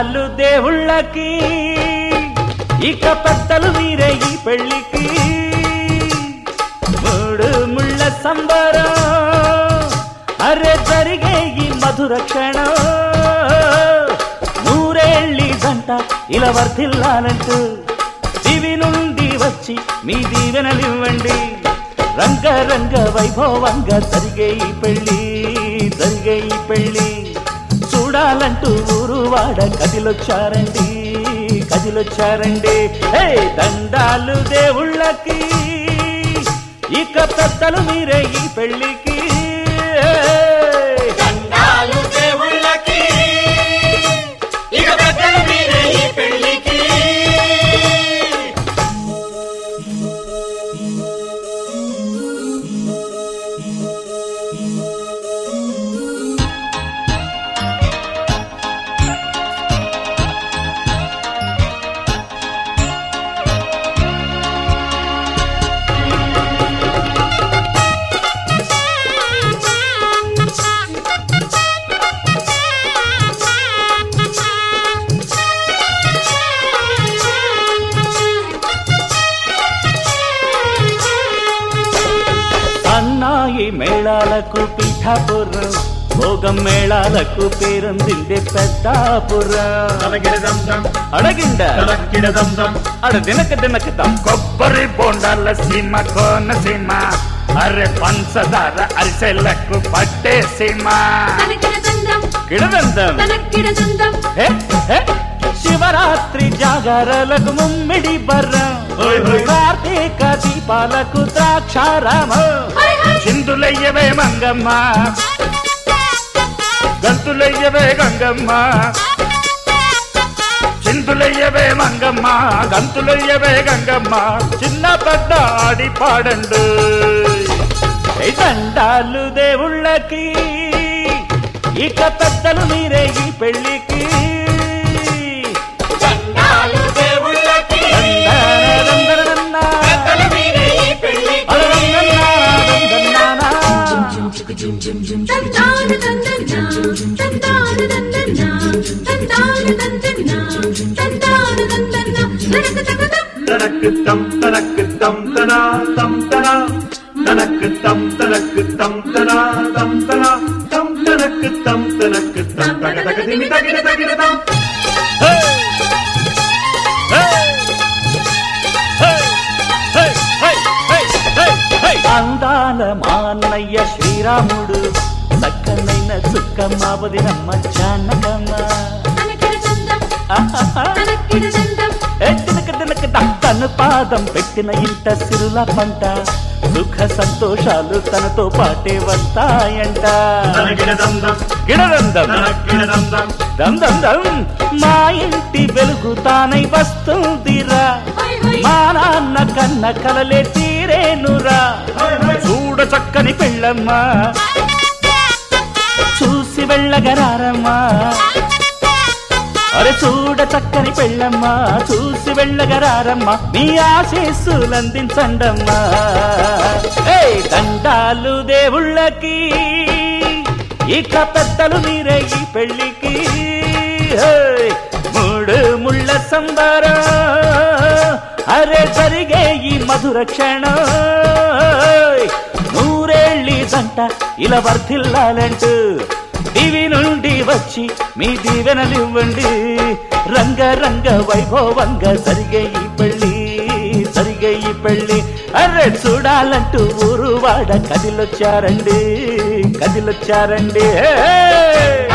దండాలు దేవుళ్ళకి ఇక పెద్దలు మీరే ఈ పెళ్లికి మూడు ముళ్ళ సంబరం అరే జరిగే ఈ మధుర క్షణం నూరేళ్ళి జంట ఇలా వర్ధిల్లాలంటూ దివి నుండి వచ్చి మీ దీవెనలివ్వండి రంగ రంగ వైభవంగా జరిగే ఈ పెళ్ళి జరిగే ఈ పెళ్ళి చూడాలంటూ ఊరు వాడ కదిలొచ్చారండి కదిలొచ్చారండి హే దండాలు దేవుళ్ళకి ఇక పెద్దలు మీరే ఈ పెళ్ళికి దండాలు దేవుళ్ళకి ఇక పెద్దలు మీరే ఈ పెళ్లికి అన్నాయి మేళాలకు పీఠాపురం భోగం మేళాలకు పేరొందిందే పెద్దాపురం తలగిడదంతం అడగిండ తలక్కిడదంతం అడ దినక దినకతాం కొబ్బరి బొండాల సీమ కోన సీమ అరే పంచదార అరిసెలకు పట్టే సీమ తనకిడదండం కిడదంతం తనకిడదండం హే, హే. శివరాత్రి జాగరలకు ముమ్మిడి బర్రం హోయ్ హోయ్. కార్తీక దీపాలకు ద్రాక్షారామం హై హై చిందులయ్యవే మంగమ్మ గంతులయ్యవే గంగమ్మ చిందులయ్యవే మంగమ్మ గంతులయ్యవే గంగమ్మ చిన్న పెద్ద ఆడి పాడండు ఏ దండాలు దేవుళ్ళకి ఇక పెద్దలు మీరే ఈ పెళ్ళికి దండాలు దేవుళ్ళకి దండనదండనదన్నా. పెద్దలు మీరే ఈ పెళ్లికి అలరంగన్నాదందన్నానా. తంతాన తంతన్నా తంతాన తంతన్నా తంతాన తంతన్నా తంతాన తంతన్నా తనక తకదం తనకు తం తనకు తం తనా తం తనా తనకు తం తనకు తం తనా తం తనా తం తనకు తం తనకు తం తగ తగ దిమి తగిన తగిన తం హే! హే! హే! హే! హే! హే! హే! హే! అందాల మాన్నయ్య శ్రీరాముడు చక్కనైన చుక్కమ్మ వదినమ్మ జానకమ్మ తనకిడదండం ఆహాహా. తనకిడదండం ఏ తినక తినక తను పాదం పెట్టిన ఇంట సిరుల పంట సుఖ సంతోషాలు తనతో పాటే వస్తాయంట తనకిడదంతం గిడదందం తనకిడదంతం దం దం దం మా ఇంటి వెలుగు తానై వస్తుందిరా హై హై మా నాన్న కన్న కలలే తీరేనురా చూడ చక్కని పెళ్ళమ్మ చూసి వెళ్ళగరారమ్మా అరే చూడ చక్కని పెళ్ళమ్మ చూసి వెళ్ళగరారమ్మా మీ ఆశీస్సులందించండమ్మా ఏయ్ దండాలు దేవుళ్ళకి ఇక పెద్దలు మీరే ఈ పెళ్ళికి ఏయ్ మూడు ముళ్ళ సంబరం అరే జరిగే ఈ మధుర క్షణం ఏయ్ నూరేళ్ళి దంట ఇలా వర్ధిల్లాలంటూ దివి నుండి వచ్చి మీ దీవెనలివ్వండి రంగ రంగ వైభవంగా జరిగే ఈ పెళ్ళి జరిగే ఈ పెళ్ళి అరే చూడాలంటూ ఊరు వాడ కదిలొచ్చారండి కదిలొచ్చారండి హే!